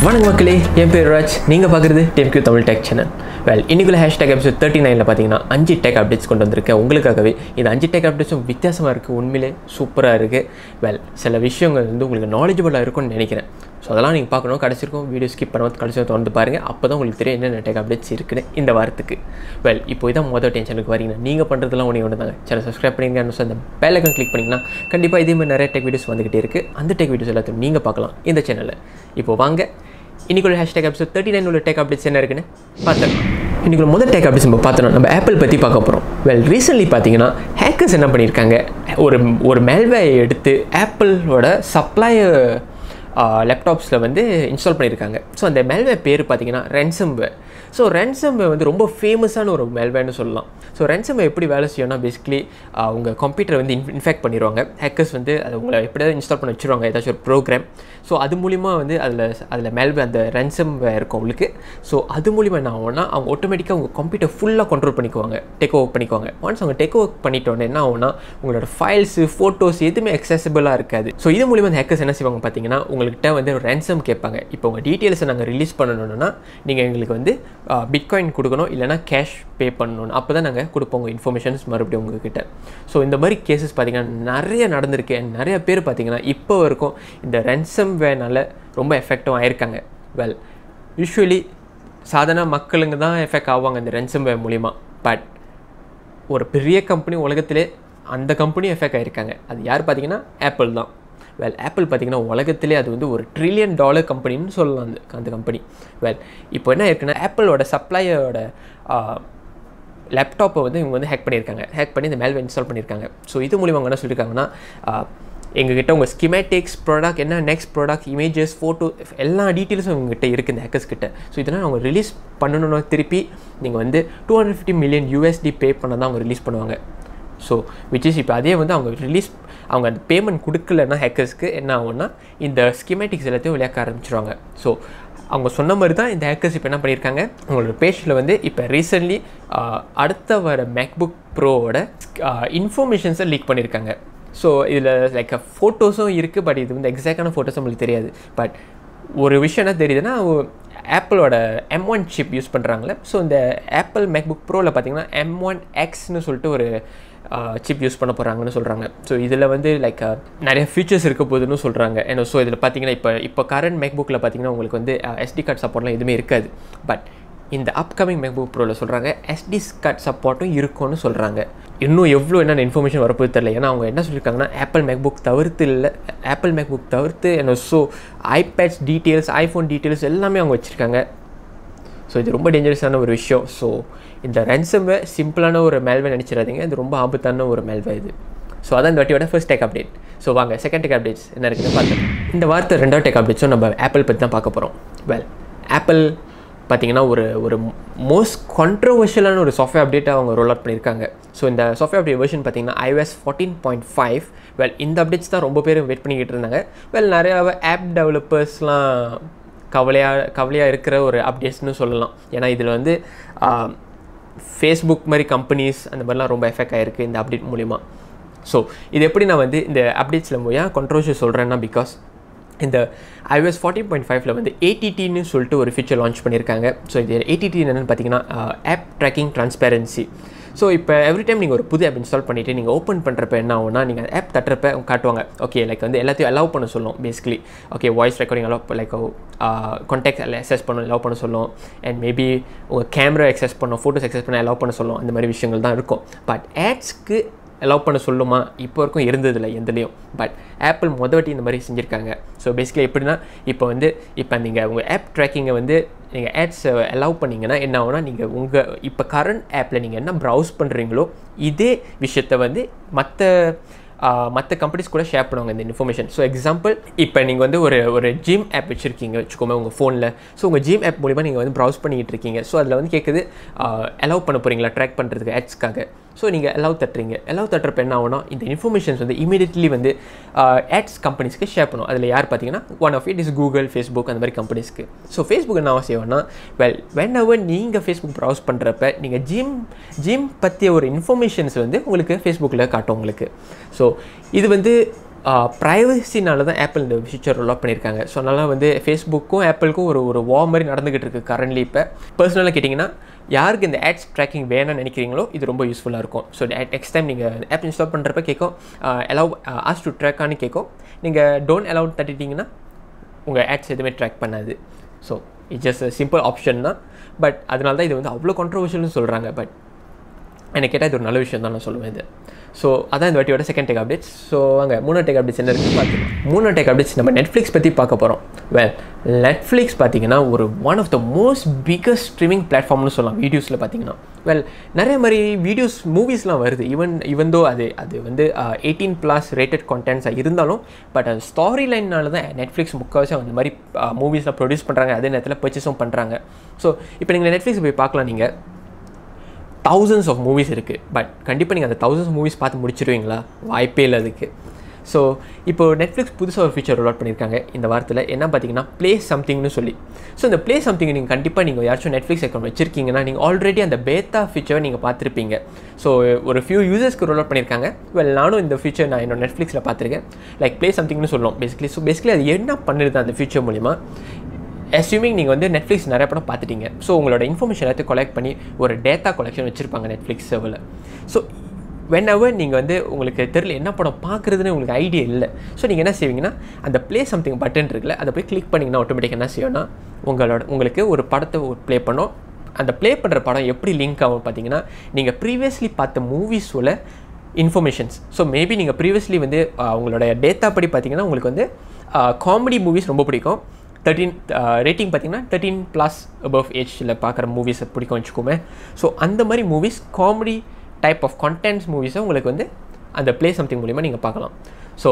வணக்கம் மக்களே என் பேர் ராஜ் நீங்கள் பார்க்குறது டெம்கியூ தமிழ் டெக் சேனல் வெல் இன்னைக்குள்ள ஹேஷ்டேக் எபிசோட் தேர்ட்டி நைனில் பார்த்தீங்கன்னா அஞ்சு டெக் அப்டேட்ஸ் கொண்டு வந்திருக்கேன் உங்களுக்காகவே இந்த அஞ்சு டெக் அப்டேட்ஸும் வித்தியாசமாக இருக்குது உண்மையிலே சூப்பராக இருக்குது வெல் சில விஷயங்கள் வந்து உங்களுக்கு நாலேஜபுளாக இருக்கும்னு நினைக்கிறேன் ஸோ அதெல்லாம் நீங்கள் பார்க்கணும் கடைசி இருக்கும் வீடியோ ஸ்கிப் பண்ணாமல் கடைசி தொடர்ந்து பாருங்கள் அப்போ தான் உங்களுக்கு தெரியும் என்னென்ன டெக் அப்டேட்ஸ் இருக்குன்னு இந்த வாரத்துக்கு வெல் இப்போ இதான் மொதல் டென்ஷனுக்கு வரீங்க நீங்கள் பண்ணுறதுலாம் ஒன்று ஒன்று தாங்க சேனல் சப்ஸ்கிரைப் பண்ணிங்க அந்த பெல் ஐக்கன் கிளிக் பண்ணிங்கன்னா கண்டிப்பாக இதே மாதிரி நிறைய டெக் வீடியோஸ் வந்துகிட்டே இருக்குது அந்த டெக் வீடியோஸ் எல்லாத்தையும் நீங்கள் பார்க்கலாம் இந்த சேனலில் இப்போ வாங்க இன்னைக்குள்ள ஹேஷ்டேக் எபிசோட் தேர்ட்டி நைன் உள்ள டெக் அப்டேட்ஸ் என்ன இருக்குன்னு பார்த்துக்கலாம் இன்னைக்குள்ள முதல் டெக் அப்டேட்ஸ் நம்ம பார்த்தோம்னா நம்ம ஆப்பிள் பற்றி பார்க்க போகிறோம் வெல் ரீசென்ட்லி பார்த்தீங்கன்னா ஹேக்கர்ஸ் என்ன பண்ணியிருக்காங்க ஒரு ஒரு மேல்வேயை எடுத்து ஆப்பிளோட சப்ளையர் லேப்டாப்ஸில் வந்து இன்ஸ்டால் பண்ணியிருக்காங்க ஸோ அந்த மேல்வே பேர் பார்த்தீங்கன்னா ரென்சம்வே ஸோ ரென்சம்வே வந்து ரொம்ப ஃபேமஸான ஒரு மேல்வேன்னு சொல்லலாம் ஸோ ரென்சம்வே எப்படி வேலை செய்யணும்னா பேசிக்கலி உங்கள் கம்ப்யூட்டரை வந்து இன் இன்ஃபெக்ட் பண்ணிடுவாங்க ஹேக்கர்ஸ் வந்து அதை உங்களை எப்படியாவது இன்ஸ்டால் பண்ண வச்சுருவாங்க ஏதாச்சும் ஒரு ப்ரோக்ராம் ஸோ அது மூலிமா வந்து அதில் அதில் மேல்வே அந்த ரென்சம்வே இருக்கும் உங்களுக்கு ஸோ அது மூலிமா என்ன ஆகும்னா அவங்க ஆட்டோமேட்டிக்காக உங்கள் கம்ப்யூட்டர் ஃபுல்லாக கண்ட்ரோல் பண்ணிக்குவாங்க டேக் ஓவர் பண்ணிக்குவாங்க ஒன்ஸ் அவங்க டேக் ஓவர் பண்ணிட்டோன்னே என்ன ஆகும்னா உங்களோட ஃபைல்ஸு ஃபோட்டோஸ் எதுவுமே அக்சசிபிளாக இருக்காது ஸோ இது மூலிமா அந்த ஹேக்கர்ஸ் என்ன செய்வாங்க பார்த்தீங்கன்னா உங்கள்கிட்ட வந்து ஒரு ரேன்சம் கேட்பாங்க இப்போ உங்கள் டீட்டெயில்ஸை நாங்கள் ரிலீஸ் பண்ணணும்னா நீங்கள் எங்களுக்கு வந்து பிட்காயின் கொடுக்கணும் இல்லைனா கேஷ் பே பண்ணணும் அப்போ தான் நாங்கள் கொடுப்போம் உங்கள் இன்ஃபர்மேஷன்ஸ் மறுபடியும் உங்ககிட்ட ஸோ இந்த மாதிரி கேசஸ் பார்த்தீங்கன்னா நிறைய நடந்திருக்கு and நிறைய பேர் பார்த்தீங்கன்னா இப்போ வரைக்கும் இந்த ரென்சம் வேனால ரொம்ப எஃபெக்டும் ஆயிருக்காங்க வெல் யூஸ்வலி சாதாரண மக்களுங்க தான் எஃபெக்ட் ஆவாங்க இந்த ரென்சம் வே மூலிமா பட் ஒரு பெரிய கம்பெனி உலகத்திலே அந்த கம்பெனி எஃபெக்ட் ஆயிருக்காங்க அது யார் பார்த்தீங்கன்னா ஆப்பிள் தான் வெல் ஆப்பிள் பார்த்தீங்கன்னா உலகத்திலே அது வந்து ஒரு ட்ரில்லியன் டாலர் கம்பெனின்னு சொல்லலாம் அந்த அந்த கம்பெனி வெல் இப்போ என்ன இருக்குன்னா ஆப்பிளோட சப்ளையரோட லேப்டாப்பை வந்து இவங்க வந்து ஹேக் பண்ணியிருக்காங்க ஹேக் பண்ணி இந்த மேல்வே இன்ஸ்டால் பண்ணியிருக்காங்க ஸோ இது மூலிமா அவங்க என்ன சொல்லியிருக்காங்கன்னா எங்ககிட்ட உங்கள் ஸ்கிமேட்டிக்ஸ் ப்ராடக்ட் என்ன நெக்ஸ்ட் ப்ராடக்ட் இமேஜஸ் ஃபோட்டோ எல்லா டீட்டெயில்ஸும் உங்ககிட்ட இருக்குது இந்த ஹேக்கர்ஸ் கிட்ட ஸோ இதெல்லாம் அவங்க ரிலீஸ் பண்ணணும்னா திருப்பி நீங்கள் வந்து two hundred fifty million USD pay பண்ண தான் அவங்க ரிலீஸ் பண்ணுவாங்க ஸோ விச் இஸ் இப்போ அதே வந்து அவங்க ரிலீஸ் அவங்க அந்த பேமெண்ட் கொடுக்கலன்னா ஹேக்கர்ஸ்க்கு என்ன ஆகும்னா இந்த ஸ்கிமேட்டிக்ஸ் எல்லாத்தையும் விளையாக்க ஆரம்பிச்சிருவாங்க ஸோ அவங்க சொன்ன மாதிரி தான் இந்த ஹேக்கர்ஸ் இப்போ என்ன பண்ணியிருக்காங்க அவங்களோட பேஜில் வந்து இப்போ ரீசெண்ட்லி அடுத்த வர மேக்புக் ப்ரோவோட இன்ஃபர்மேஷன்ஸை லீக் பண்ணியிருக்காங்க ஸோ இதில் லைக் ஃபோட்டோஸும் இருக்குது பட் இது வந்து எக்ஸாக்டான ஃபோட்டோஸ் நம்மளுக்கு தெரியாது பட் ஒரு விஷயம் என்ன தெரியுதுன்னா ஆப்பிளோட எம் ஒன் சிப் யூஸ் பண்ணுறாங்களே ஸோ இந்த ஆப்பிள் மேக்புக் ப்ரோவில் பார்த்தீங்கன்னா எம் ஒன் எக்ஸ்னு சொல்லிட்டு ஒரு சிப் யூஸ் பண்ண போகிறாங்கன்னு சொல்கிறாங்க ஸோ இதில் வந்து லைக் நிறைய ஃபீச்சர்ஸ் இருக்க போகுதுன்னு சொல்கிறாங்க ஏன்னா ஸோ இதில் பார்த்தீங்கன்னா இப்போ இப்போ கரண்ட் மேக்புக்கில் பார்த்தீங்கன்னா உங்களுக்கு வந்து எஸ்டி கார்டு சப்போர்ட்லாம் எதுவுமே இருக்காது பட் இந்த அப்கமிங் மேக்புக் ப்ரோவில் சொல்கிறாங்க எஸ்டி கார்டு சப்போர்ட்டும் இருக்கும்னு சொல்கிறாங்க இன்னும் எவ்வளோ என்னென்ன இன்ஃபர்மேஷன் வரப்போது தெரில ஏன்னா அவங்க என்ன சொல்லியிருக்காங்கன்னா ஆப்பிள் மேக்புக் தவிர்த்து இல்லை ஆப்பிள் மேக்புக் தவிர்த்து என்ன so iPads details iPhone details எல்லாமே அவங்க வச்சுருக்காங்க ஸோ இது ரொம்ப டேஞ்சரஸான ஒரு விஷயம் ஸோ இந்த ரன்சம்வே சிம்பிளான ஒரு மேல்வே நினச்சிடாதீங்க இது ரொம்ப ஆபத்தான ஒரு மேல்வே இது ஸோ அதான் இந்த வாட்டியோட ஃபர்ஸ்ட் டெக் அப்டேட் ஸோ வாங்க செகண்ட் டெக் அப்டேட்ஸ் என்ன இருக்குன்னு பார்த்துக்கலாம் இந்த வாரத்தை ரெண்டாவது டெக் அப்டேட்ஸும் நம்ம ஆப்பிள் பற்றி தான் பார்க்க போகிறோம் வெல் ஆப்பிள் பார்த்தீங்கன்னா ஒரு ஒரு மோஸ்ட் கான்ட்ரவர்ஷியலான ஒரு சாஃப்ட்வேர் அப்டேட்டை அவங்க ரோல் அவுட் பண்ணியிருக்காங்க ஸோ இந்த சாஃப்ட்வேர் அப்டேட் வெர்ஷன் பார்த்தீங்கன்னா iOS fourteen point five well இந்த அப்டேட்ஸ் தான் ரொம்ப பேர் வெயிட் பண்ணிக்கிட்டு இருந்தாங்க வெல் நிறையா ஆப் டெவலப்பர்ஸ்லாம் கவலையாக கவலையாக இருக்கிற ஒரு அப்டேட்ஸ்னு சொல்லலாம் ஏன்னா இதில் வந்து ஃபேஸ்புக் மாதிரி கம்பெனிஸ் அந்த மாதிரிலாம் ரொம்ப எஃபெக்ட் ஆகிருக்கு இந்த அப்டேட் மூலிமா ஸோ இது எப்படி நான் வந்து இந்த அப்டேட்ஸில் போய் கண்ட்ரோஷியல் சொல்கிறேன்னா பிகாஸ் இந்த ஐஓஎஸ் ஃபார்ட்டி பாயிண்ட் ஃபைவ்ல வந்து ஏடிடின்னு சொல்லிட்டு ஒரு ஃபீச்சர் லான்ச் பண்ணியிருக்காங்க ஸோ இது ஏடிடி என்னென்னு பார்த்தீங்கன்னா ஆப் ட்ராக்கிங் ட்ரான்ஸ்பேரன்சி ஸோ இப்போ எவ்ரி டைம் நீங்கள் ஒரு புது ஆப் இன்ஸ்டால் பண்ணிவிட்டு நீங்கள் ஓப்பன் பண்ணுறப்ப என்ன ஆகும்னா நீங்கள் ஆப் தட்டுறப்ப காட்டுவாங்க ஓகே லைக் வந்து எல்லாத்தையும் அலோவ் பண்ண சொல்லும் basically okay voice recording allow like contact access பண்ண அலோவ் பண்ண சொல்லும் அண்ட் மேபி உங்கள் கேமரா அக்சஸ் பண்ணும் ஃபோட்டோஸ் அக்சஸ் பண்ண அலோவ் பண்ண சொல்லும் அந்த மாதிரி விஷயங்கள் தான் இருக்கும் பட் ஆட்ஸ்க்கு அலோவ் பண்ண சொல்லுமா இப்போ வரைக்கும் இருந்ததில்லை எதுலேயும் பட் ஆப்பிள் மொதல் வாட்டி இந்த மாதிரி செஞ்சுருக்காங்க ஸோ பேசிக்கலி எப்படின்னா இப்போ வந்து இப்போ நீங்கள் உங்கள் ஆப் ட்ராக்கிங்கை வந்து நீங்கள் ஆட்ஸ் அலோவ் பண்ணிங்கன்னா என்ன ஆகும்னா நீங்கள் உங்கள் இப்போ கரண்ட் ஆப்பில் நீங்கள் என்ன ப்ரௌஸ் பண்ணுறீங்களோ இதே விஷயத்தை வந்து மற்ற மற்ற கம்பெனிஸ் கூட ஷேர் பண்ணுவாங்க இந்த இன்ஃபர்மேஷன் ஸோ எக்ஸாம்பிள் இப்போ நீங்கள் வந்து ஒரு ஒரு ஜிம் ஆப் வச்சுருக்கீங்க வச்சுக்கோங்க உங்கள் ஃபோனில் ஸோ உங்கள் ஜிம் ஆப் மூலிமா நீங்கள் வந்து ப்ரௌஸ் பண்ணிகிட்டு இருக்கீங்க ஸோ அதில் வந்து கேட்குது அலோவ் பண்ண போகிறீங்களா ட்ராக் பண்ணுறதுக்கு ஆட்ஸ்க்காக ஸோ நீங்கள் அலோவ் தட்டுறீங்க அலோவ் தட்டுறப்ப என்ன ஆகும்னா இந்த இன்ஃபர்மேஷன்ஸ் வந்து இமீடியட்லி வந்து ஆட்ஸ் கம்பெனிஸ்க்கு ஷேர் பண்ணும் அதில் யார் பார்த்தீங்கன்னா one of it is Google Facebook அந்த மாதிரி கம்பெனிஸ்க்கு ஸோ ஃபேஸ்புக் என்ன அவசியம்னா வெல் வென் அவர் நீங்கள் ஃபேஸ்புக் ப்ரௌஸ் பண்ணுறப்ப நீங்கள் ஜிம் ஜிம் பற்றிய ஒரு இன்ஃபர்மேஷன்ஸ் வந்து உங்களுக்கு ஃபேஸ்புக்கில் காட்டும் உங்களுக்கு ஸோ இது வந்து ப்ரைவசினால தான் ஆப்பிள் இந்த ஃபீச்சர் ரோல் பண்ணியிருக்காங்க ஸோ அதனால் வந்து ஃபேஸ்புக்கும் ஆப்பிளுக்கும் ஒரு ஒரு வா மாதிரி நடந்துக்கிட்டு இருக்குது கரண்ட்லி இப்போ பர்சனலாக கேட்டிங்கன்னா யாருக்கு இந்த ஆட்ஸ் ட்ராக்கிங் வேணும்னு நினைக்கிறீங்களோ இது ரொம்ப யூஸ்ஃபுல்லாக இருக்கும் ஸோ நெக்ஸ்ட் டைம் நீங்கள் ஆப் இன்ஸ்டால் பண்ணுறப்ப கேட்கும் அலவ் ஆஸ் டு ட்ராக்கான்னு கேட்கும் நீங்கள் டோன்ட் அலவுட் தட்டிட்டிங்கன்னா உங்கள் ஆட்ஸ் எதுவுமே ட்ராக் பண்ணாது so it's just simple option தான் பட் அதனால தான் இது வந்து அவ்வளோ கான்ட்ரவர்ஷியல்னு சொல்கிறாங்க பட் எனக்கு கேட்டால் இது ஒரு நல்ல விஷயம் தான் நான் சொல்லுவேன் இது ஸோ அதான் இந்த வாட்டியோட செகண்ட் டேக் அப்டேட்ஸ் ஸோ வாங்க மூணு டேக் அப்டேட்ஸ் என்ன இருக்குன்னு பார்த்துக்கலாம் மூணு டேக் அப்டேட்ஸ் நம்ம நெட்ஃப்ளிக்ஸ் பற்றி பார்க்க போகிறோம் வெல் நெட்ஃப்ளிக்ஸ் பார்த்தீங்கன்னா ஒரு one of the most biggest streaming பிளாட்ஃபார்ம்னு சொல்லலாம் வீடியோஸில் பார்த்தீங்கன்னா வெல் நிறைய மாதிரி வீடியோஸ் மூவிஸ்லாம் வருது ஈவன் ஈவன் தோ அது அது வந்து எயிட்டீன் ப்ளஸ் ரேட்டட் கான்டென்ட்ஸாக இருந்தாலும் பட் அது ஸ்டாரி லைன்னால தான் நெட்ஃப்ளிக்ஸ் முக்கால்வாசி அந்த மாதிரி மூவிஸ்லாம் ப்ரொடியூஸ் பண்ணுறாங்க அதே நேரத்தில் பர்ச்சேஸும் பண்ணுறாங்க ஸோ இப்போ நீங்கள் நெட்ஃப்ளிக்ஸ் போய் பார்க்கலாம் நீங்கள் தௌசண்ட்ஸ் ஆஃப் மூவிஸ் இருக்குது பட் கண்டிப்பாக நீங்கள் அந்த தௌசண்ட்ஸ் மூவிஸ் பார்த்து முடிச்சிருவீங்களா வாய்ப்பே இல்லை அதுக்கு ஸோ இப்போ நெட்ஃப்ளிக்ஸ் புதுசாக ஒரு ஃபீச்சர் ரோல் பண்ணியிருக்காங்க இந்த வாரத்தில் என்ன பார்த்தீங்கன்னா ப்ளே சம்திங்னு சொல்லி ஸோ இந்த ப்ளே சம்திங் நீங்கள் கண்டிப்பாக நீங்கள் யாராச்சும் நெட்ஃப்ளிக்ஸ் அக்கௌண்ட் வச்சிருக்கீங்கன்னா நீங்கள் ஆல்ரெடி அந்த பேத்தா ஃபீச்சரை நீங்கள் பார்த்துருப்பீங்க ஸோ ஒரு ஃபியூ யூசர்ஸ்க்கு ரோல் அவுட் பண்ணியிருக்காங்க வெல் நானும் இந்த ஃபீச்சர் நான் என்னோட நெட்ஃப்ளிக்ஸில் பார்த்துருக்கேன் லைக் ப்ளே சம்திங்னு சொல்லுவோம் பேசிக்கலி ஸோ பேசிக்கலி அது என்ன பண்ணுறது அந்த ஃபீச்சர் மூலிமா அஸ்யூமிங் நீங்கள் வந்து நெட்ஃப்ளிக்ஸ் நிறைய படம் பார்த்துட்டீங்க ஸோ உங்களோட இன்ஃபர்மேஷன் எல்லாத்தையும் கொலெக்ட் பண்ணி ஒரு டேட்டா கொலெக்ஷன் வச்சுருப்பாங்க நெட்ஃப்ளிக்ஸ் சர்வில் ஸோ வென் எவர் நீங்கள் வந்து உங்களுக்கு தெரியல என்ன படம் பார்க்குறதுன்னு உங்களுக்கு ஐடியா இல்லை ஸோ நீங்கள் என்ன செய்வீங்கன்னா அந்த ப்ளே சம்திங் பட்டன் இருக்குல்ல அதை போய் கிளிக் பண்ணிங்கன்னா ஆட்டோமேட்டிக் என்ன செய்யும்னா உங்களோட உங்களுக்கு ஒரு படத்தை ப்ளே பண்ணோம் அந்த ப்ளே பண்ணுற படம் எப்படி லிங்க் ஆகும் பார்த்தீங்கன்னா நீங்கள் ப்ரீவியஸ்லி பார்த்த மூவிஸோட இன்ஃபர்மேஷன்ஸ் ஸோ மேபி நீங்கள் ப்ரீவியஸ்லி வந்து உங்களோட டேட்டா படி பார்த்தீங்கன்னா உங்களுக்கு வந்து காமெடி மூவிஸ் ரொம்ப பிடிக்கும் தேர்ட்டீன் ரேட்டிங் பார்த்தீங்கன்னா தேர்ட்டீன் ப்ளஸ் அபவ் ஏஜில் பார்க்குற மூவிஸை பிடிக்கும் வச்சுக்கோமே ஸோ அந்த மாதிரி movies comedy type of contents மூவிஸை உங்களுக்கு வந்து அந்த ப்ளே சம்திங் மூலிமா நீங்கள் பார்க்கலாம் ஸோ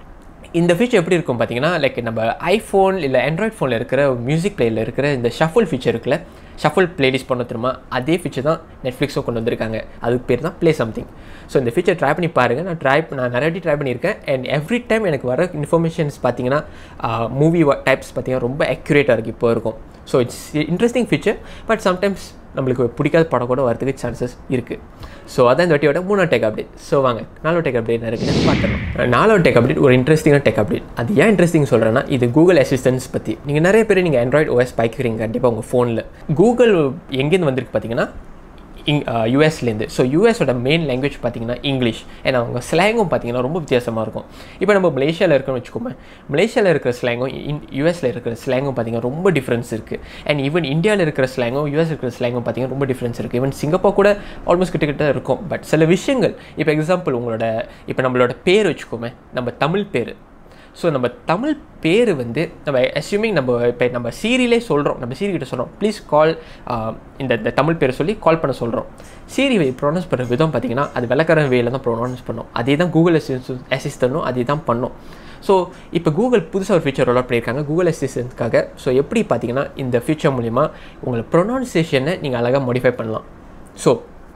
இந்த ஃபீச்சர் எப்படி இருக்கும் பார்த்தீங்கன்னா லைக் நம்ம ஐஃபோன் இல்லை ஆண்ட்ராய்ட் ஃபோனில் இருக்கிற மியூசிக் பிளேயில் இருக்கிற இந்த ஷஃபுல் ஃபீச்சர் இருக்குல்ல ஷஃபுல் பிளேலிஸ்ட் பண்ண தெரியுமா அதே ஃபீச்சர் தான் நெட்ஃப்ளிக்ஸும் கொண்டு வந்திருக்காங்க அதுக்கு பேர் தான் ப்ளே சம்திங் ஸோ இந்த ஃபீச்சர் ட்ரை பண்ணி பாருங்கள் நான் ட்ரை நான் நிறைய ட்ரை பண்ணியிருக்கேன் அண்ட் எவ்ரி டைம் எனக்கு வர இன்ஃபர்மேஷன்ஸ் பார்த்தீங்கன்னா மூவி டைப்ஸ் பார்த்தீங்கன்னா ரொம்ப அக்யூரேட்டாக இருக்குது இப்போ இருக்கும் so it's interesting feature but sometimes நம்மளுக்கு பிடிக்காத படம் கூட வரதுக்கு சான்சஸ் இருக்குது ஸோ அதான் இந்த வாட்டியோட மூணாவது டெக் அப்டேட் ஸோ வாங்க நாலோ டெக் அப்டேட் இருக்குன்னு பார்த்துக்கலாம் நாலாவது டெக் அப்டேட் ஒரு இன்ட்ரெஸ்டிங்கான டெக் அப்டேட் அது ஏன் இன்ட்ரெஸ்டிங் சொல்கிறேன்னா இது கூகுள் அசிஸ்டன்ஸ் பற்றி நீங்கள் நிறைய பேர் நீங்கள் ஆண்ட்ராய்டு ஓஎஸ் பாய்க்கிறீங்க கண்டிப்பாக உங்கள் ஃபோனில் கூகுள் எங்கேருந்து வந்திருக்கு பார்த்தீங்கன்னா இங் யூஎஸ்லேருந்து ஸோ யூஎஸோட மெயின் லாங்குவேஜ் பார்த்தீங்கன்னா இங்கிலீஷ் ஏன்னா அவங்க ஸ்லாங்கும் பார்த்தீங்கன்னா ரொம்ப வித்தியாசமாக இருக்கும் இப்போ நம்ம மலேசியாவில் இருக்கோம்னு வச்சுக்கோமே மலேசியாவில் இருக்கிற ஸ்லாங்கும் இன் யூஎஸில் இருக்கிற ஸ்லாங்கும் பார்த்தீங்கன்னா ரொம்ப டிஃப்ரென்ஸ் இருக்குது அண்ட் ஈவன் இந்தியாவில் இருக்கிற ஸ்லாங்கும் யூஎஸ் இருக்கிற ஸ்லாங்கும் பார்த்தீங்கன்னா ரொம்ப டிஃப்ரென்ஸ் இருக்குது ஈவன் சிங்கப்பூர் கூட ஆல்மோஸ்ட் கிட்ட கிட்ட இருக்கும் பட் சில விஷயங்கள் இப்போ எக்ஸாம்பிள் உங்களோட இப்போ நம்மளோட பேர் வச்சுக்கோமே நம்ம தமிழ் பேர் ஸோ நம்ம தமிழ் பேர் வந்து நம்ம அஸ்யூமிங் நம்ம இப்போ நம்ம சீரியிலே சொல்கிறோம் நம்ம சீரி கிட்ட சொல்கிறோம் ப்ளீஸ் கால் இந்த இந்த தமிழ் பேரை சொல்லி கால் பண்ண சொல்கிறோம் சீரி ப்ரொனவுன்ஸ் பண்ணுற விதம் பார்த்தீங்கன்னா அது விளக்கற வேல தான் ப்ரொனவுன்ஸ் பண்ணோம் அதே தான் கூகுள் அசிஸ்டனும் அதே தான் பண்ணோம் ஸோ இப்போ கூகுள் புதுசாக ஒரு ஃபீச்சர் ரோல் பண்ணியிருக்காங்க கூகுள் அசிஸ்டன்ட்காக ஸோ எப்படி பார்த்தீங்கன்னா இந்த ஃபீச்சர் மூலிமா உங்களை ப்ரொனவுன்சியேஷனை நீங்கள் அழகாக மாடிஃபை பண்ணலாம் ஸோ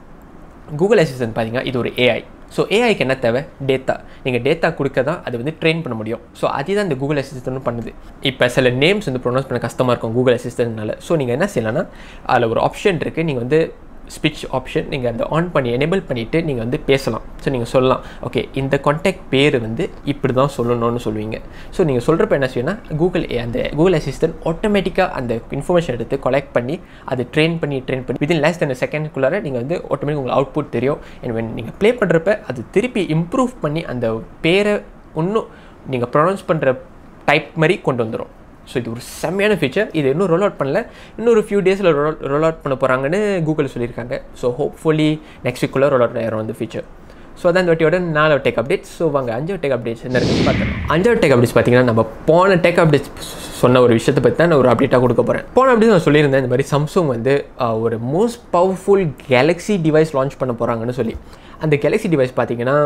கூகுள் அசிஸ்டன்ட் பார்த்தீங்கன்னா இது ஒரு ஏஐ ஸோ ஏஐக்கு என்ன தேவை டேட்டா நீங்கள் டேட்டா கொடுக்க தான் அது வந்து ட்ரெயின் பண்ண முடியும் ஸோ அதே தான் இந்த கூகுள் அசிஸ்டன்ட் பண்ணுது இப்போ சில நேம்ஸ் வந்து ப்ரொனவுன்ஸ் பண்ண கஷ்டமாக இருக்கும் கூகுள் அசிஸ்டன்ட்னால ஸோ நீங்கள் என்ன செய்யலாம்னா அதில் ஒரு ஆப்ஷன் இருக்குது நீங்கள் வந்து ஸ்பீச் ஆப்ஷன் நீங்கள் அந்த ஆன் பண்ணி எனேபிள் பண்ணிவிட்டு நீங்கள் வந்து பேசலாம் ஸோ நீங்கள் சொல்லலாம் ஓகே இந்த கான்டாக்ட் பேர் வந்து இப்படி தான் சொல்லணும்னு சொல்லுவீங்க ஸோ நீங்கள் சொல்கிறப்ப என்ன செய்யணும்னா கூகுள் அந்த கூகுள் அசிஸ்டன்ட் ஆட்டோமேட்டிக்காக அந்த இன்ஃபர்மேஷன் எடுத்து கலெக்ட் பண்ணி அதை ட்ரெயின் பண்ணி ட்ரெயின் பண்ணி வித்தின் லேஸ் தென் செகண்ட்குள்ளார நீங்கள் வந்து ஆட்டோமேட்டிக் உங்களுக்கு அவுட்புட் தெரியும் அண்ட் வென் நீங்கள் ப்ளே பண்ணுறப்ப அது திருப்பி இம்ப்ரூவ் பண்ணி அந்த பேரை இன்னும் நீங்கள் ப்ரொனவுன்ஸ் பண்ணுற டைப் மாதிரி கொண்டு வந்துடும் ஸோ இது ஒரு செம்மையான ஃபீச்சர் இது இன்னும் ரோல் அவுட் பண்ணல இன்னொரு ஃபியூ டேஸில் ரோல் ரோல் அவுட் பண்ண போகிறாங்கன்னு கூகுள் சொல்லியிருக்காங்க ஸோ ஹோப்ஃபுல்லி நெக்ஸ்ட் வீக்குள்ளே ரோல் அவுட் ஆயிரும் அந்த ஃபீச்சர் ஸோ அதான் இந்த வாட்டியோட நாலு டெக் அப்டேட்ஸ் ஸோ வாங்க அஞ்சாவது டெக் அப்டேட்ஸ் என்ன இருக்குன்னு பார்த்தோம் அஞ்சாவது டெக் அப்டேட்ஸ் பார்த்தீங்கன்னா நம்ம போன டெக் அப்டேட்ஸ் சொன்ன ஒரு விஷயத்தை பற்றி தான் நான் ஒரு அப்டேட்டாக கொடுக்க போகிறேன் போன அப்டேட் நான் சொல்லியிருந்தேன் இந்த மாதிரி சம்சங் வந்து ஒரு most powerful Galaxy device launch பண்ண போகிறாங்கன்னு சொல்லி அந்த கேலக்ஸி டிவைஸ் பார்த்தீங்கன்னா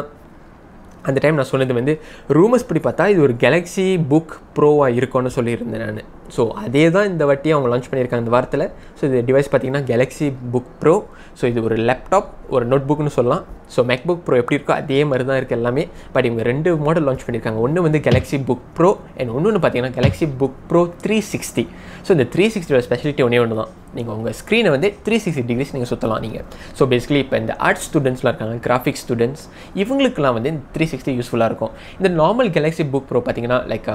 அந்த டைம் நான் சொன்னது வந்து ரூமர்ஸ் படி பார்த்தா இது ஒரு கேலக்ஸி புக் ப்ரோவாக இருக்கும்னு சொல்லியிருந்தேன் நான் ஸோ அதே தான் இந்த வாட்டி அவங்க லான்ச் பண்ணியிருக்காங்க இந்த வாரத்தில் ஸோ இது டிவைஸ் பார்த்தீங்கன்னா கேலக்ஸி புக் ப்ரோ ஸோ இது ஒரு லேப்டாப் ஒரு நோட் புக்னு சொல்லலாம் ஸோ மேக் புக் ப்ரோ எப்படி இருக்கோ அதே மாதிரி தான் இருக்குது எல்லாமே பட் இவங்க ரெண்டு மாடல் லான்ச் பண்ணியிருக்காங்க ஒன்று வந்து கேலக்ஸி புக் ப்ரோ அண்ட் ஒன்று பார்த்தீங்கன்னா Galaxy Book Pro three sixty so இந்த த்ரீ சிக்ஸ்டியோட ஸ்பெஷலிட்டி ஒன்றே ஒன்று தான் நீங்கள் உங்கள் ஸ்க்ரீனை வந்து த்ரீ சிக்ஸ்டி டிகிரிஸ் நீங்கள் சுற்றலாம் நீங்கள் ஸோ பேசிக்கலி இப்போ இந்த ஆர்ட்ஸ் ஸ்டூடெண்ட்ஸ்லாம் இருக்காங்க கிராஃபிக்ஸ் ஸ்டூடெண்ட்ஸ் இவங்களுக்குலாம் வந்து த்ரீ சிக்ஸ்டி யூஸ்ஃபுல்லாக இருக்கும் இந்த நார்மல் கேலக்ஸி புக் ப்ரோ பார்த்தீங்கன்னா like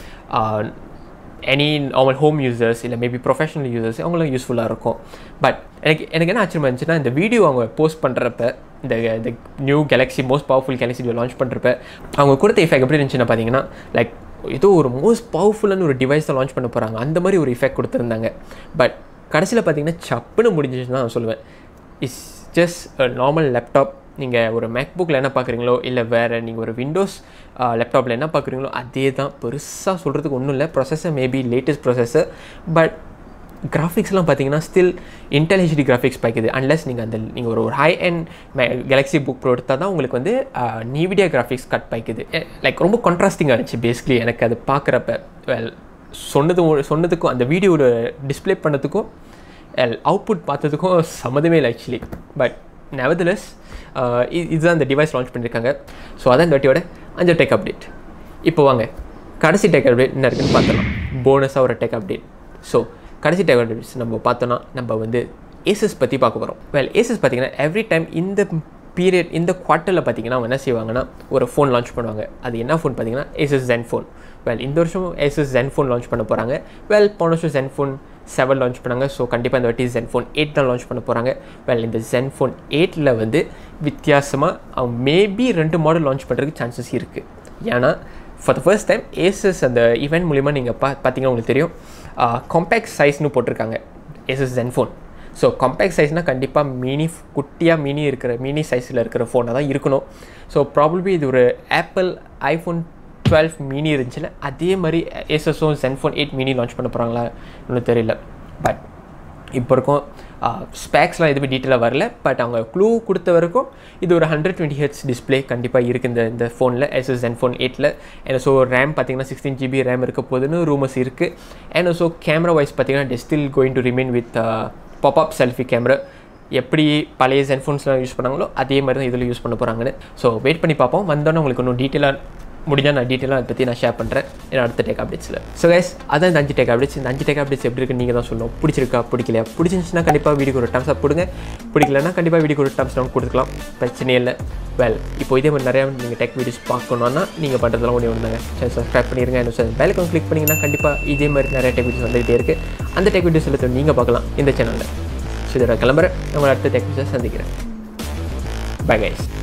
any normal home users இல்லை மேபி ப்ரொஃபஷனல் யூசர்ஸ் அவங்களும் யூஸ்ஃபுல்லாக இருக்கும் பட் எனக்கு எனக்கு என்ன ஆச்சரியமா இருந்துச்சுன்னா இந்த வீடியோ அவங்க போஸ்ட் பண்ணுறப்ப இந்த இந்த new Galaxy most powerful Galaxy launch பண்ணுறப்ப அவங்க கொடுத்த எஃபெக்ட் எப்படி இருந்துச்சுன்னா பார்த்தீங்கன்னா லைக் ஏதோ ஒரு மோஸ்ட் பவர்ஃபுல்லான ஒரு டிவைஸை லான்ச் பண்ண போகிறாங்க அந்த மாதிரி ஒரு எஃபெக்ட் கொடுத்துருந்தாங்க பட் கடைசியில் பார்த்தீங்கன்னா சப்புன்னு முடிஞ்சிச்சுன்னு தான் நான் சொல்லுவேன் இட்ஸ் ஜஸ்ட் நார்மல் லேப்டாப் நீங்கள் ஒரு மேக்புக்கில் என்ன பார்க்குறீங்களோ இல்லை வேறு நீங்கள் ஒரு விண்டோஸ் லேப்டாப்பில் என்ன பார்க்குறீங்களோ அதே தான் பெருசாக சொல்கிறதுக்கு ஒன்றும் இல்லை processor maybe latest processor but கிராஃபிக்ஸ்லாம் பார்த்தீங்கன்னா ஸ்டில் இன்டெல் ஹெச்டி கிராஃபிக்ஸ் பாய்க்குது அன்லஸ் நீங்கள் அந்த நீங்கள் ஒரு ஒரு high end Galaxy Book Pro எடுத்தால் தான் உங்களுக்கு வந்து நீவிடியா கிராஃபிக்ஸ் கட் பாய்க்குது லைக் ரொம்ப கான்ட்ராஸ்டிங்காக இருந்துச்சு பேசிக்லி எனக்கு அது பார்க்குறப்ப வெல் சொன்னது சொன்னதுக்கும் அந்த வீடியோவில் டிஸ்பிளே பண்ணதுக்கும் அவுட்புட் பார்த்ததுக்கும் சம்மந்தமே இல்லை ஆக்சுவலி பட் நெவர்தலஸ் இதுதான் இந்த டிவைஸ் லான்ச் பண்ணியிருக்காங்க ஸோ அதான் இந்த வாட்டியோட அஞ்சு டெக் அப்டேட் இப்போ வாங்க கடைசி டெக் அப்டேட் என்ன இருக்குன்னு பார்த்தலாம் போனஸாக ஒரு டெக் அப்டேட் ஸோ கடைசி டெக் அப்டேட்ஸ் நம்ம பார்த்தோன்னா நம்ம வந்து ஏசஸ் பற்றி பார்க்க போகிறோம் வெல் ஏசஸ் பார்த்தீங்கன்னா எவ்ரி டைம் இந்த பீரியட் இந்த குவார்ட்டரில் பார்த்தீங்கன்னா அவங்க என்ன செய்வாங்கன்னா ஒரு ஃபோன் லான்ச் பண்ணுவாங்க அது என்ன ஃபோன் பார்த்தீங்கன்னா ஏசஸ் ஜென் ஃபோன் வெல் இந்த வருஷம் ஏசஸ் ஜென் ஃபோன் லான்ச் பண்ண போகிறாங்க வெல் போன வருஷம் ஜென் ஃபோன் செவன் லான்ச் பண்ணாங்க ஸோ கண்டிப்பாக இந்த வாட்டி ஜென் ஃபோன் எயிட் தான் லான்ச் பண்ண போகிறாங்க வெல் இந்த ஜென் ஃபோன் எயிட்டில் வந்து வித்தியாசமாக அவங்க மேபி ரெண்டு மாடல் லான்ச் பண்ணுறதுக்கு சான்சஸ் இருக்குது ஏன்னா for the first time Asus அந்த ஈவெண்ட் மூலிமா நீங்கள் பா பார்த்தீங்கன்னா உங்களுக்கு தெரியும் காம்பேக்ட் சைஸ்னு போட்டிருக்காங்க Asus ZenFone so compact சைஸ்னால் கண்டிப்பாக மினி குட்டியாக மினி இருக்கிற மினி சைஸில் இருக்கிற ஃபோனாக தான் இருக்கணும் ஸோ ப்ராபப்ளி இது ஒரு ஆப்பிள் ஐஃபோன் டுவெல் மினி இருந்துச்சுல அதே மாதிரி ஏசஸும் ஜென்ஃபோன் எயிட் மினி லான்ச் பண்ண போகிறாங்களா இன்னும் தெரியல பட் இப்போ இருக்கும் ஸ்பேக்ஸ்லாம் எதுவுமே டீட்டெயிலாக வரல பட் அவங்க க்ளூ கொடுத்த வரைக்கும் இது ஒரு ஹண்ட்ரட் டுவெண்ட்டி ஹெட்ஸ் டிஸ்பிளே கண்டிப்பாக இருக்குது இந்த இந்த ஃபோனில் எஸ்எஸ் ஜென் ஃபோன் எயிட்டில் அண்ட் ஸோ ரேம் பார்த்தீங்கன்னா சிக்ஸ்டீன் ஜிபி ரேம் இருக்க போதுன்னு ரூமர்ஸ் இருக்குது அண்ட் ஸோ கேமரா வைஸ் பார்த்தீங்கன்னா still going to remain with pop up selfie camera எப்படி பழைய சென்ஃபோன்ஸ்லாம் யூஸ் பண்ணாங்களோ அதே மாதிரி தான் இதில் யூஸ் பண்ண போகிறாங்கன்னு ஸோ வெயிட் பண்ணி பார்ப்போம் வந்தோன்னே உங்களுக்கு இன்னும் டீட்டெயிலாக முடிஞ்சால் நான் டீட்டெயிலாக அதை பற்றி நான் ஷேர் பண்ணுறேன் என்னோட அடுத்த டேக் அப்டேட்ஸில் ஸோ கைஸ் அதான் இந்த அஞ்சு டேக் அப்டேட்ஸ் இந்த அஞ்சு டேக் அப்டேட்ஸ் எப்படி இருக்குன்னு நீங்கள் தான் சொல்லணும் பிடிச்சிருக்கா பிடிக்கலையா பிடிச்சிருந்துச்சுன்னா கண்டிப்பாக வீடியோக்கு ஒரு டம்ஸ் அப் கொடுங்க பிடிக்கலன்னா கண்டிப்பாக வீடியோக்கு ஒரு டம்ஸ் டவுன் கொடுத்துக்கலாம் பிரச்சனையே இல்லை வெல் இப்போ இதே மாதிரி நிறையா நீங்கள் டெக் வீடியோஸ் பார்க்கணுன்னா நீங்கள் பண்ணுறதுலாம் ஒன்று ஒன்று சேனல் சப்ஸ்கிரைப் பண்ணிடுங்க என்ன சார் பெல்லைக்கான் கிளிக் பண்ணிங்கன்னா கண்டிப்பாக இதே மாதிரி நிறைய டெக் வீடியோஸ் வந்துகிட்டே இருக்குது அந்த டெக் வீடியோஸ் எல்லாத்தையும் நீங்கள் பார்க்கலாம் இந்த சேனலில் ஸோ இதோட கிளம்புறேன் உங்களை அடுத்த டெக் வீடியோஸை சந்திக்கிறேன் பை கைஸ்